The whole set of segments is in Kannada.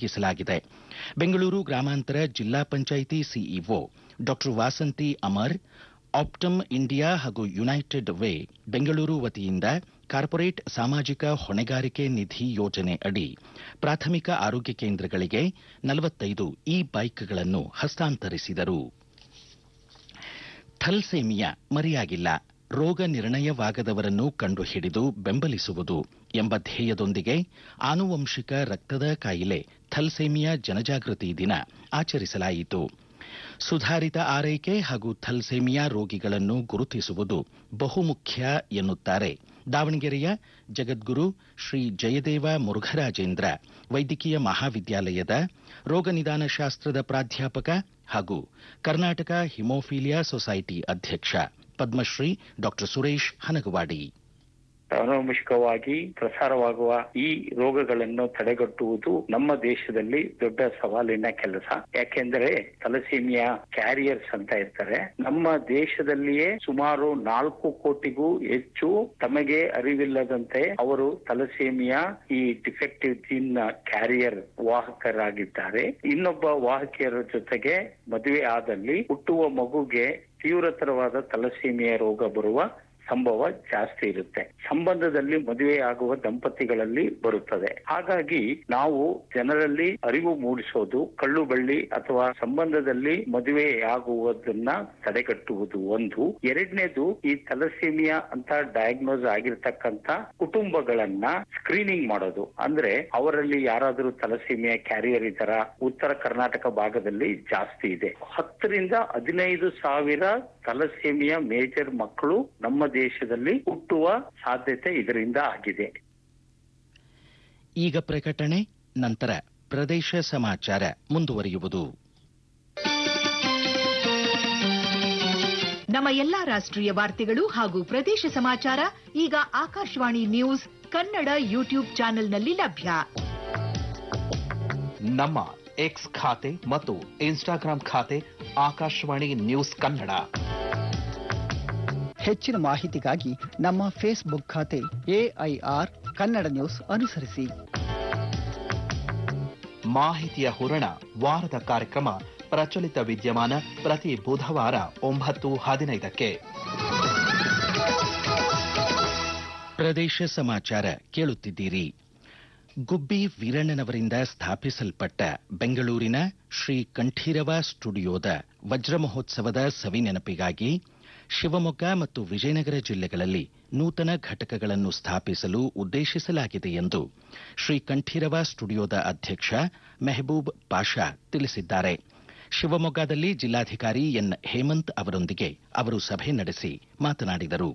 ಒದಗಿಸಲಾಗಿದೆ ಬೆಂಗಳೂರು ಗ್ರಾಮಾಂತರ ಜಿಲ್ಲಾ panchayat CEO Dr Vasanthi Amar Optum India ಹಾಗೂ ಯುನೈಟೆಡ್ ವೇ ಬೆಂಗಳೂರು ವತಿಯಿಂದ ಕಾರ್ಪೊರೇಟ್ ಸಾಮಾಜಿಕ ಹೊಣೆಗಾರಿಕೆ ನಿಧಿ ಯೋಜನೆ ಅಡಿ ಪ್ರಾಥಮಿಕ ಆರೋಗ್ಯ ಕೇಂದ್ರಗಳಿಗೆ ನಲವತ್ತೈದು ಇ ಬೈಕ್ಗಳನ್ನು ಹಸ್ತಾಂತರಿಸಿದರು ಥಲ್ಸೇಮಿಯಾ ಮರೆಯಾಗಿಲ್ಲ ರೋಗ ನಿರ್ಣಯವಾಗದವರನ್ನು ಕಂಡುಹಿಡಿದು ಬೆಂಬಲಿಸುವುದು ಎಂಬ ಧ್ಯೇಯದೊಂದಿಗೆ ಆನುವಂಶಿಕ ರಕ್ತದ ಕಾಯಿಲೆ ಥಲ್ಸೇಮಿಯಾ ಜನಜಾಗೃತಿ ದಿನ ಆಚರಿಸಲಾಯಿತು ಸುಧಾರಿತ ಆರೈಕೆ ಹಾಗೂ ಥಲ್ಸೇಮಿಯಾ ರೋಗಿಗಳನ್ನು ಗುರುತಿಸುವುದು ಬಹುಮುಖ್ಯ ಎನ್ನುತ್ತಾರೆ ದಾವಣಗೆರೆಯ ಜಗದ್ಗುರು ಶ್ರೀ ಜಯದೇವ ಮುರುಘರಾಜೇಂದ್ರ ವೈದ್ಯಕೀಯ ಮಹಾವಿದ್ಯಾಲಯದ ರೋಗ ನಿದಾನ ಶಾಸ್ತ್ರದ ಪ್ರಾಧ್ಯಾಪಕ ಹಾಗೂ ಕರ್ನಾಟಕ ಹಿಮೋಫೀಲಿಯಾ ಸೊಸೈಟಿ ಅಧ್ಯಕ್ಷ ಪದ್ಮಶ್ರೀ ಡಾ ಸುರೇಶ್ ಹನಗವಾಡಿ ಅನುವಂಶಿಕವಾಗಿ ಪ್ರಸಾರವಾಗುವ ಈ ರೋಗಗಳನ್ನು ತಡೆಗಟ್ಟುವುದು ನಮ್ಮ ದೇಶದಲ್ಲಿ ದೊಡ್ಡ ಸವಾಲಿನ ಕೆಲಸ ಯಾಕೆಂದ್ರೆ ತಲಸೀಮಿಯಾ ಕ್ಯಾರಿಯರ್ಸ್ ಅಂತ ಇರ್ತಾರೆ ನಮ್ಮ ದೇಶದಲ್ಲಿಯೇ ಸುಮಾರು ನಾಲ್ಕು ಕೋಟಿಗೂ ಹೆಚ್ಚು ತಮಗೆ ಅರಿವಿಲ್ಲದಂತೆ ಅವರು ತಲಸೇಮಿಯಾ ಈ ಡಿಫೆಕ್ಟಿವ್ ಜೀನ್ ಕ್ಯಾರಿಯರ್ ವಾಹಕರಾಗಿದ್ದಾರೆ ಇನ್ನೊಬ್ಬ ವಾಹಕಿಯರ ಜೊತೆಗೆ ಮದುವೆ ಆದಲ್ಲಿ ಹುಟ್ಟುವ ಮಗುಗೆ ತೀವ್ರತರವಾದ ತಲಸೀಮಿಯಾ ರೋಗ ಬರುವ ಸಂಭವ ಜಾಸ್ತಿ ಇರುತ್ತೆ ಸಂಬಂಧದಲ್ಲಿ ಮದುವೆ ಆಗುವ ದಂಪತಿಗಳಲ್ಲಿ ಬರುತ್ತದೆ ಹಾಗಾಗಿ ನಾವು ಜನರಲ್ಲಿ ಅರಿವು ಮೂಡಿಸೋದು ಕಳ್ಳು ಬಳ್ಳಿ ಅಥವಾ ಸಂಬಂಧದಲ್ಲಿ ಮದುವೆ ಆಗುವುದನ್ನ ತಡೆಗಟ್ಟುವುದು ಒಂದು ಎರಡನೇದು ಈ ತಲಸೀಮಿಯಾ ಅಂತ ಡಯಾಗ್ನೋಸ್ ಆಗಿರ್ತಕ್ಕಂತ ಕುಟುಂಬಗಳನ್ನ ಸ್ಕ್ರೀನಿಂಗ್ ಮಾಡೋದು ಅಂದ್ರೆ ಅವರಲ್ಲಿ ಯಾರಾದರೂ ತಲಸೀಮಿಯಾ ಕ್ಯಾರಿಯರ್ ಇದ್ದಾರ ಉತ್ತರ ಕರ್ನಾಟಕ ಭಾಗದಲ್ಲಿ ಜಾಸ್ತಿ ಇದೆ ಹತ್ತರಿಂದ ಹದಿನೈದು ಸಾವಿರ ತಲಸೇಮಿಯಾ ಮೇಜರ್ ಮಕ್ಕಳು ನಮ್ಮ ದೇಶದಲ್ಲಿ ಹುಟ್ಟುವ ಸಾಧ್ಯತೆ ಇದರಿಂದ ಆಗಿದೆ ಈಗ ಪ್ರಕಟಣೆ ನಂತರ ಪ್ರದೇಶ ಸಮಾಚಾರ ಮುಂದುವರಿಯುವುದು ನಮ್ಮ ಎಲ್ಲಾ ರಾಷ್ಟ್ರೀಯ ವಾರ್ತೆಗಳು ಹಾಗೂ ಪ್ರದೇಶ ಸಮಾಚಾರ ಈಗ ಆಕಾಶವಾಣಿ ನ್ಯೂಸ್ ಕನ್ನಡ ಯೂಟ್ಯೂಬ್ ಚಾನೆಲ್ನಲ್ಲಿ ಲಭ್ಯ ನಮ್ಮ ಎಕ್ಸ್ ಖಾತೆ ಮತ್ತು ಇನ್ಸ್ಟಾಗ್ರಾಂ ಖಾತೆ ಆಕಾಶವಾಣಿ ನ್ಯೂಸ್ ಕನ್ನಡ ಹೆಚ್ಚಿನ ಮಾಹಿತಿಗಾಗಿ ನಮ್ಮ ಫೇಸ್ಬುಕ್ ಖಾತೆ ಎಐಆರ್ ಕನ್ನಡ ನ್ಯೂಸ್ ಅನುಸರಿಸಿ ಮಾಹಿತಿಯ ಹೂರಣ ವಾರದ ಕಾರ್ಯಕ್ರಮ ಪ್ರಚಲಿತ ವಿದ್ಯಮಾನ ಪ್ರತಿ ಬುಧವಾರ ಒಂಬತ್ತು ಹದಿನೈದಕ್ಕೆ ಪ್ರದೇಶ ಸಮಾಚಾರ ಕೇಳುತ್ತಿದ್ದೀರಿ ಗುಬ್ಬಿ ವೀರಣ್ಣನವರಿಂದ ಸ್ಥಾಪಿಸಲ್ಪಟ್ಟ ಬೆಂಗಳೂರಿನ ಶ್ರೀ ಕಂಠೀರವ ಸ್ಟುಡಿಯೋದ ವಜ್ರ ಮಹೋತ್ಸವದ ಸವಿನೆನಪಿಗಾಗಿ ಶಿವಮೊಗ್ಗ ಮತ್ತು ವಿಜಯನಗರ ಜಿಲ್ಲೆಗಳಲ್ಲಿ ನೂತನ ಘಟಕಗಳನ್ನು ಸ್ಥಾಪಿಸಲು ಉದ್ದೇಶಿಸಲಾಗಿದೆ ಎಂದು ಶ್ರೀ ಕಂಠೀರವ ಸ್ಟುಡಿಯೋದ ಅಧ್ಯಕ್ಷ ಮೆಹಬೂಬ್ ಪಾಷಾ ತಿಳಿಸಿದ್ದಾರೆ ಶಿವಮೊಗ್ಗದಲ್ಲಿ ಜಿಲ್ಲಾಧಿಕಾರಿ ಎನ್ ಹೇಮಂತ್ ಅವರೊಂದಿಗೆ ಅವರು ಸಭೆ ನಡೆಸಿ ಮಾತನಾಡಿದರು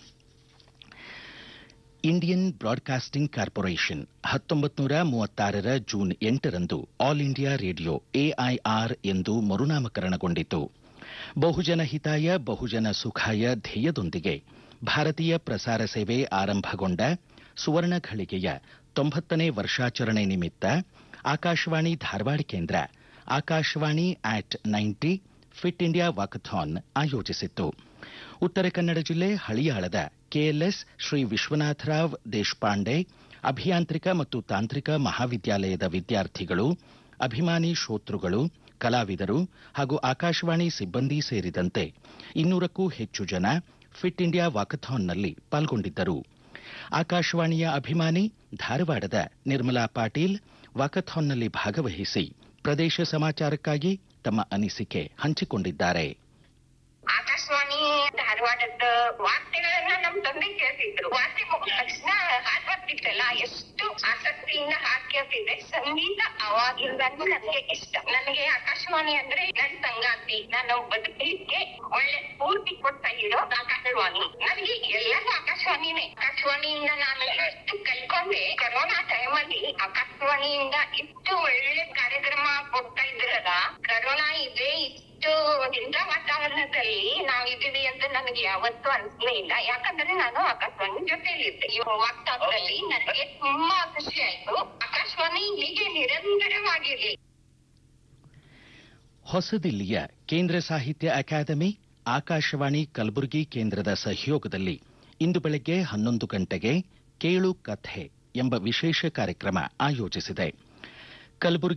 ಇಂಡಿಯನ್ ಬ್ರಾಡ್ಕಾಸ್ಟಿಂಗ್ ಕಾರ್ಪೊರೇಷನ್ ಹತ್ತೊಂಬತ್ತು ನೂರ ಮೂವತ್ತಾರರ ಜೂನ್ ಎಂಟರಂದು ಆಲ್ ಇಂಡಿಯಾ ರೇಡಿಯೋ ಎಐಆರ್ ಎಂದು ಮರುನಾಮಕರಣಗೊಂಡಿತು ಬಹುಜನ ಹಿತಾಯ ಬಹುಜನ ಸುಖಾಯ ಧ್ಯೇಯದೊಂದಿಗೆ ಭಾರತೀಯ ಪ್ರಸಾರ ಸೇವೆ ಆರಂಭಗೊಂಡ ಸುವರ್ಣ ಘಳಿಗೆಯ ತೊಂಬತ್ತನೇ ವರ್ಷಾಚರಣೆ ನಿಮಿತ್ತ ಆಕಾಶವಾಣಿ ಧಾರವಾಡ ಕೇಂದ್ರ Akashvani at ninety fit India walkathon ಆಯೋಜಿಸಿತ್ತು ಉತ್ತರ ಕನ್ನಡ ಜಿಲ್ಲೆ ಹಳಿಯಾಳದ ಕೆಎಲ್ಎಸ್ ಶ್ರೀ ವಿಶ್ವನಾಥರಾವ್ ದೇಶಪಾಂಡೆ ಅಭಿಯಾಂತ್ರಿಕ ಮತ್ತು ತಾಂತ್ರಿಕ ಮಹಾವಿದ್ಯಾಲಯದ ವಿದ್ಯಾರ್ಥಿಗಳು ಅಭಿಮಾನಿ ಶ್ರೋತೃಗಳು ಕಲಾವಿದರು ಹಾಗೂ ಆಕಾಶವಾಣಿ ಸಿಬ್ಬಂದಿ ಸೇರಿದಂತೆ ಇನ್ನೂರಕ್ಕೂ ಹೆಚ್ಚು ಜನ ಫಿಟ್ ಇಂಡಿಯಾ ವಾಕಥಾನ್ನಲ್ಲಿ ಪಾಲ್ಗೊಂಡಿದ್ದರು ಆಕಾಶವಾಣಿಯ ಅಭಿಮಾನಿ ಧಾರವಾಡದ ನಿರ್ಮಲಾ ಪಾಟೀಲ್ ವಾಕಥಾನ್ನಲ್ಲಿ ಭಾಗವಹಿಸಿ ಪ್ರದೇಶ ಸಮಾಚಾರಕ್ಕಾಗಿ ತಮ್ಮ ಅನಿಸಿಕೆ ಹಂಚಿಕೊಂಡಿದ್ದಾರೆ ಆಕಾಶವಾಣಿ ಧಾರವಾಡದ ವಾರ್ತೆಗಳನ್ನ ನಮ್ ತಂದೆ ಕೇಳ್ತಿದ್ರು ವಾರ್ತೆ ಮುಗಿದ ತಕ್ಷಣ ಹಾಡ್ ಬರ್ತಿತ್ತಲ್ಲ ಎಷ್ಟು ಆಸಕ್ತಿಯಿಂದ ಹಾಡ್ ಕೇಳ್ತಿದ್ದೆ ಸಂಗೀತ ಅವಾಗಿಂದನೂ ನನಗೆ ಇಷ್ಟ ನನಗೆ ಆಕಾಶವಾಣಿ ಅಂದ್ರೆ ನನ್ ಸಂಗಾತಿ ನಾನು ಬದುಕಲಿಕ್ಕೆ ಒಳ್ಳೆ ಸ್ಫೂರ್ತಿ ಕೊಡ್ತಾ ಇರೋ ಆಕಾಶವಾಣಿ ನನಗೆ ಎಲ್ಲರೂ ಆಕಾಶವಾಣಿನೇ ಆಕಾಶವಾಣಿಯಿಂದ ನಾನು ಎಷ್ಟು ಕಲ್ಕೊಂಡೆ ಕರೋನಾ ಟೈಮಲ್ಲಿ ಆಕಾಶವಾಣಿಯಿಂದ ಇಷ್ಟು ಒಳ್ಳೆ ಕಾರ್ಯಕ್ರಮ ಕೊಡ್ತಾ ಇದ್ರಲ್ಲ ಕರೋನಾ ಇದೆ ಇಷ್ಟು ಇಂಥ ವಾತಾವರಣದಲ್ಲಿ ನಾವಿದ್ದೀವಿ ಅಂತ ನನಗೆ ಯಾವತ್ತೂ ಅನ್ಸಲೇ ಇಲ್ಲ ಯಾಕಂದ್ರೆ ನಾನು ಆಕಾಶವಾಣಿ ಜೊತೆಲಿದ್ದೆ ಈ ವಾತಾವರಣದಲ್ಲಿ ನನಗೆ ತುಂಬಾ ಖುಷಿ ಆಯ್ತು ಆಕಾಶವಾಣಿ ಹೀಗೆ ನಿರಂತರವಾಗಿರ್ಲಿ ಹೊಸದಿಲ್ಲಿಯ ಕೇಂದ್ರ ಸಾಹಿತ್ಯ ಅಕಾಡೆಮಿ ಆಕಾಶವಾಣಿ ಕಲಬುರಗಿ ಕೇಂದ್ರದ ಸಹಯೋಗದಲ್ಲಿ ಇಂದು ಬೆಳಗ್ಗೆ ಹನ್ನೊಂದು ಗಂಟೆಗೆ ಕೇಳು ಕಥೆ ಎಂಬ ವಿಶೇಷ ಕಾರ್ಯಕ್ರಮ ಆಯೋಜಿಸಿದೆ ಕಲಬುರಗಿ